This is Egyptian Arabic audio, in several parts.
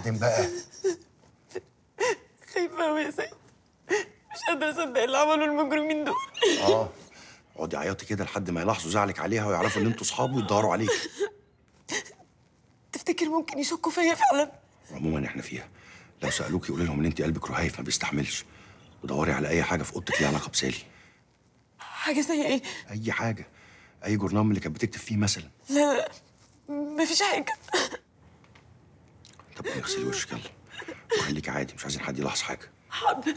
بعدين بقى خايفة أوي يا سيد مش قادرة أصدق اللي عملوا المجرمين دول اه اقعدي عيطي كده لحد ما يلاحظوا زعلك عليها ويعرفوا ان انتوا صحاب ويدوروا عليك تفتكر ممكن يشكوا فيا فعلا عموما احنا فيها لو سالوكي قولي لهم ان انت قلبك رهيف ما بيستحملش ودوري على اي حاجه في اوضتك ليها علاقه بسالي حاجة زي إيه؟ اي حاجه اي جورنال من اللي كانت بتكتب فيه مثلا لا لا مفيش حاجة طب اغسلي وشك يلا وخليكي عادي مش عايزين حد يلاحظ حاجه حاضر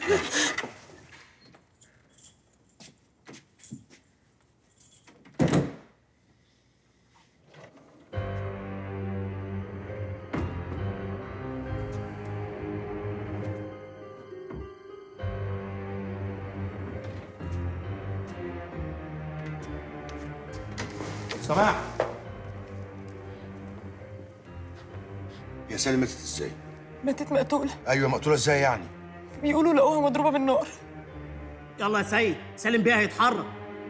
سماح يا سالي ماتت ازاي؟ ماتت مقتولة ايوه مقتوله ازاي يعني؟ بيقولوا لقوها مضروبة بالنار يلا يا سيد سالم بيه هيتحرك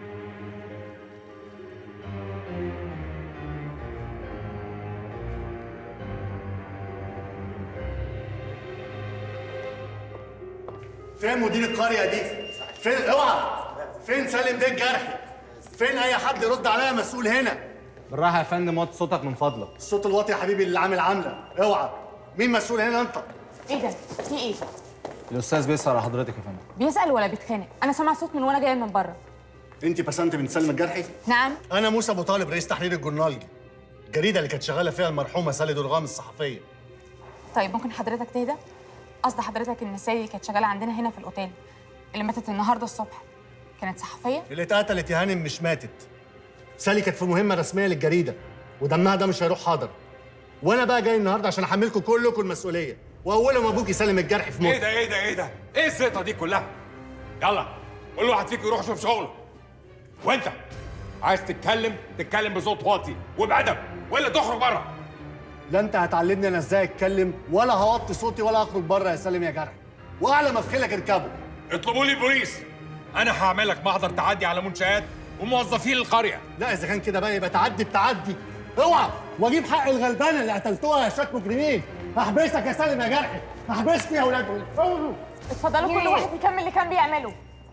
فين مدير القرية دي؟ فين اوعى فين سالم بيه الجرحي؟ فين أي حد يرد عليا مسؤول هنا؟ بالراحه يا فندم وطي صوتك من فضلك الصوت الواطي يا حبيبي اللي عامل عاملة اوعى مين مسؤول هنا أنت؟ ايه ده؟ في ايه؟ الاستاذ بيسأل على حضرتك يا فندم بيسأل ولا بيتخانق؟ أنا سامع صوت من وأنا جاية من بره. أنت بسنت بنت سالم الجرحي؟ نعم؟ أنا موسى أبو طالب رئيس تحرير الجورنالجي الجريدة اللي كانت شغالة فيها المرحومة سالي درغام الصحفية طيب ممكن حضرتك تهدى؟ قصد حضرتك إن سالي كانت شغالة عندنا هنا في الأوتيل اللي ماتت النهاردة الصبح كانت صحفية؟ اللي اتقتلت يا هانم مش ماتت سالي كانت في مهمة رسمية للجريدة ودمها ده مش هيروح حاضر وأنا بقى جاي النهاردة عشان أحملكم كلكم المسؤولية وأولهم أبوكي سالم الجرحي في موت ايه ده ايه ده ايه ده؟ ايه الزيطه دي كلها؟ يلا كل واحد فيكم يروح يشوف شغله. وانت عايز تتكلم تتكلم بصوت واطي وبأدب والا تخرج بره. لا انت هتعلمني انا ازاي اتكلم ولا هوطي صوتي ولا اخرج بره يا سالم يا جرحي واعلى مفخلك اركبه اطلبوا لي البوليس. انا هعمل لك محضر تعدي على منشآت وموظفين القريه. لا اذا كان كده بقى يبقى تعدي بتعدي اوعى واجيب حق الغلبانه اللي قتلتوها يا شويه مجرمين هحبسك يا سالم يا جرحي هحبسكم يا ولاد اتفضلوا كل واحد يكمل اللي كان بيعمله.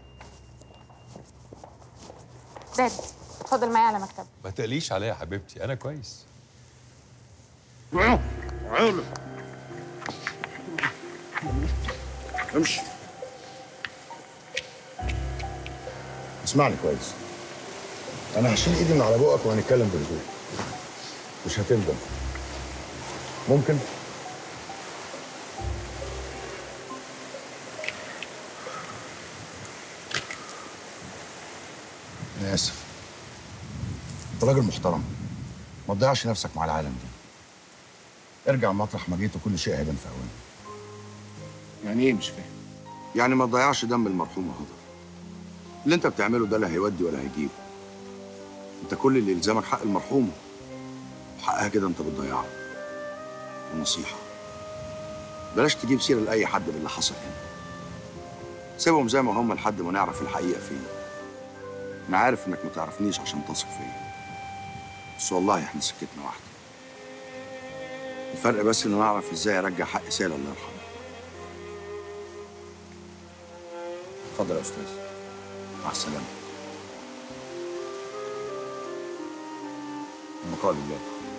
زاد اتفضل معايا على مكتب. ما تقليش عليا يا حبيبتي انا كويس امشي اسمعني كويس انا هشيل ايدي من على بقك وهنتكلم بهدوء مش هتندم ممكن انا اسف انت راجل محترم ما تضيعش نفسك مع العالم دي ارجع مطرح ما جيت وكل شيء هيبان في اوانه يعني ايه مش فاهم؟ يعني ما تضيعش دم المرحومه هدر اللي انت بتعمله ده لا هيودي ولا هيجيب انت كل اللي يلزمك حق المرحومه وحقها كده انت بتضيعه ونصيحه بلاش تجيب سيره لاي حد باللي حصل هنا سيبهم زي ما هم لحد ما نعرف الحقيقه فين انا عارف انك ما تعرفنيش عشان تثق فيا بس والله احنا سكتنا واحده الفرق بس ان انا اعرف ازاي ارجع حق سالة الله يرحمه اتفضل يا استاذ مع السلامه المقال الله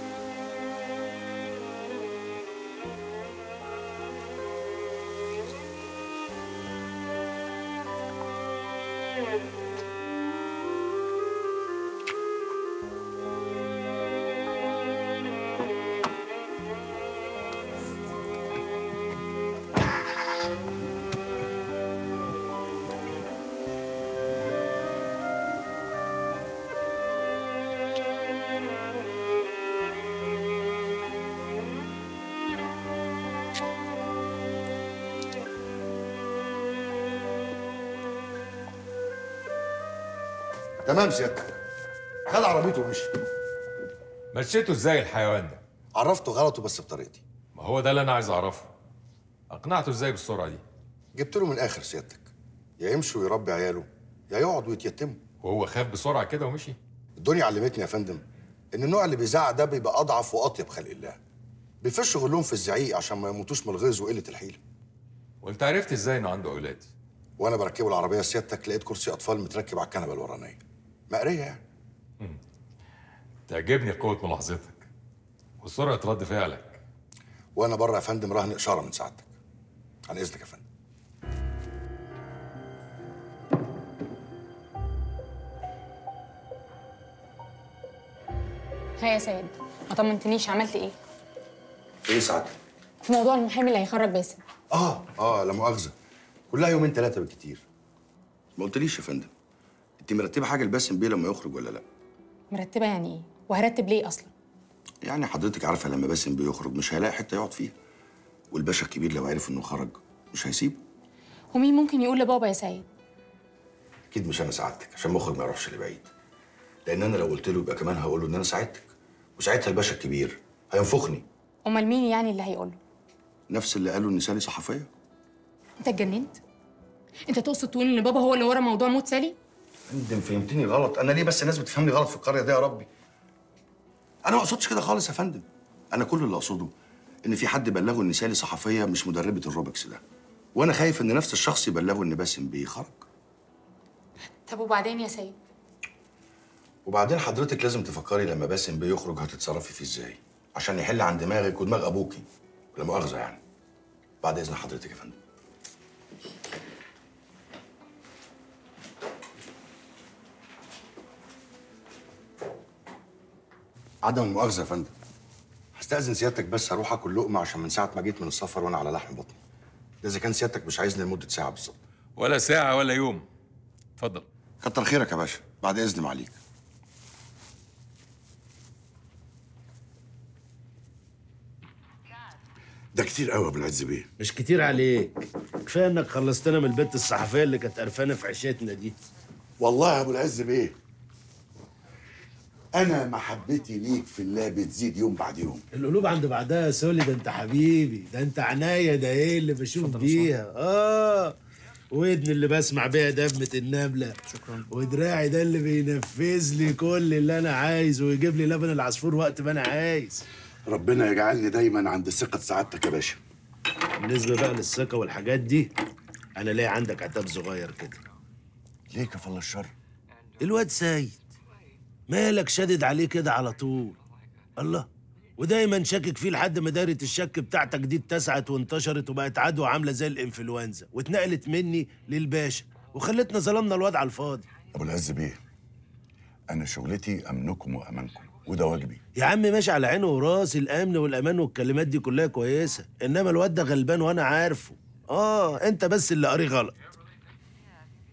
تمام سيادتك خد عربيته ومشي مشيته ازاي الحيوان ده عرفته غلطه بس بطريقتي ما هو ده اللي انا عايز اعرفه اقنعته ازاي بالسرعه دي جبت له من الاخر سيادتك يا يمشي ويربي عياله يا يقعد ويتيتموا وهو خاف بسرعه كده ومشي الدنيا علمتني يا فندم ان النوع اللي بيزعق ده بيبقى اضعف واطيب خلق الله بيفشوا غلهم في الزعيق عشان ما يموتوش من الغيظ وقله الحيله وانت عرفت ازاي انه عنده اولاد وانا بركبه العربيه سيادتك لقيت كرسي اطفال متركب على الكنبه الورانيه مقريه يعني تعجبني قوه ملاحظتك وسرعه رد فعلك وانا بره يا فندم راهن اشاره من سعادتك عن اذنك يا فندم ها يا سيد ما طمنتنيش عملت ايه ايه سعادتك في موضوع المحامي اللي هيخرج باسم اه اه لا مؤاخذه كلها يومين ثلاثه بالكتير ما قلتليش يا فندم انت مرتبه حاجه لباسم بيه لما يخرج ولا لا مرتبه يعني ايه وهرتب ليه اصلا يعني حضرتك عارفه لما باسم بيه يخرج مش هيلاقي حته يقعد فيها والباشا الكبير لو عرف انه خرج مش هيسيبه ومين ممكن يقول لبابا يا سيد اكيد مش انا ساعدتك عشان مخرج ما يروحش لبعيد لان انا لو قلت له يبقى كمان هقول له ان انا ساعدتك وساعتها الباشا الكبير هينفخني امال مين يعني اللي هيقول له نفس اللي قاله ان سالي صحفيه انت اتجننت انت تقصد تقول ان بابا هو اللي ورا موضوع موت سالي فندم فهمتني غلط انا ليه بس الناس بتفهمني غلط في القريه دي يا ربي انا ما اقصدش كده خالص يا فندم انا كل اللي اقصده ان في حد بلغه ان سالي صحفيه مش مدربه الروبكس ده وانا خايف ان نفس الشخص يبلغه ان باسم بيه خرج طب وبعدين يا سيد وبعدين حضرتك لازم تفكري لما باسم بيه يخرج هتتصرفي فيه ازاي عشان يحل عن دماغك ودماغ ابوكي لا مؤاخذه يعني بعد اذن حضرتك يا فندم عدم المؤاخذه يا فندم هستأذن سيادتك بس هروح اكل لقمه عشان من ساعه ما جيت من السفر وانا على لحم بطني ده اذا كان سيادتك مش عايزني لمده ساعه بالظبط ولا ساعه ولا يوم اتفضل كتر خيرك يا باشا بعد اذن معاليك ده كتير قوي يا ابو العز بيه مش كتير عليك كفايه انك خلصتنا من البت الصحفيه اللي كانت قرفانه في عشتنا دي والله يا ابو العز بيه انا محبتي ليك في الله بتزيد يوم بعد يوم القلوب عند بعضها يا سولي ده انت حبيبي ده انت عناية ده ايه اللي بشوف بيها اه ودني اللي بسمع بيها دبة النملة شكرا ودراعي ده اللي بينفذ لي كل اللي انا عايزه ويجيب لي لبن العصفور وقت ما انا عايز ربنا يجعلني دايما عند ثقه سعادتك يا باشا بالنسبة بقى للثقة والحاجات دي انا ليا عندك عتاب صغير كده ليه كفل الشر الواد سيد مالك شادد عليه كده على طول الله ودايما شاكك فيه لحد ما دايره الشك بتاعتك دي اتسعت وانتشرت وبقت عدوى عامله زي الانفلونزا واتنقلت مني للباشا وخلتنا ظلمنا الواد على الفاضي ابو العز بيه انا شغلتي امنكم وامانكم وده واجبي يا عم ماشي على عيني وراسي الامن والامان والكلمات دي كلها كويسه انما الواد ده غلبان وانا عارفه اه انت بس اللي قاري غلط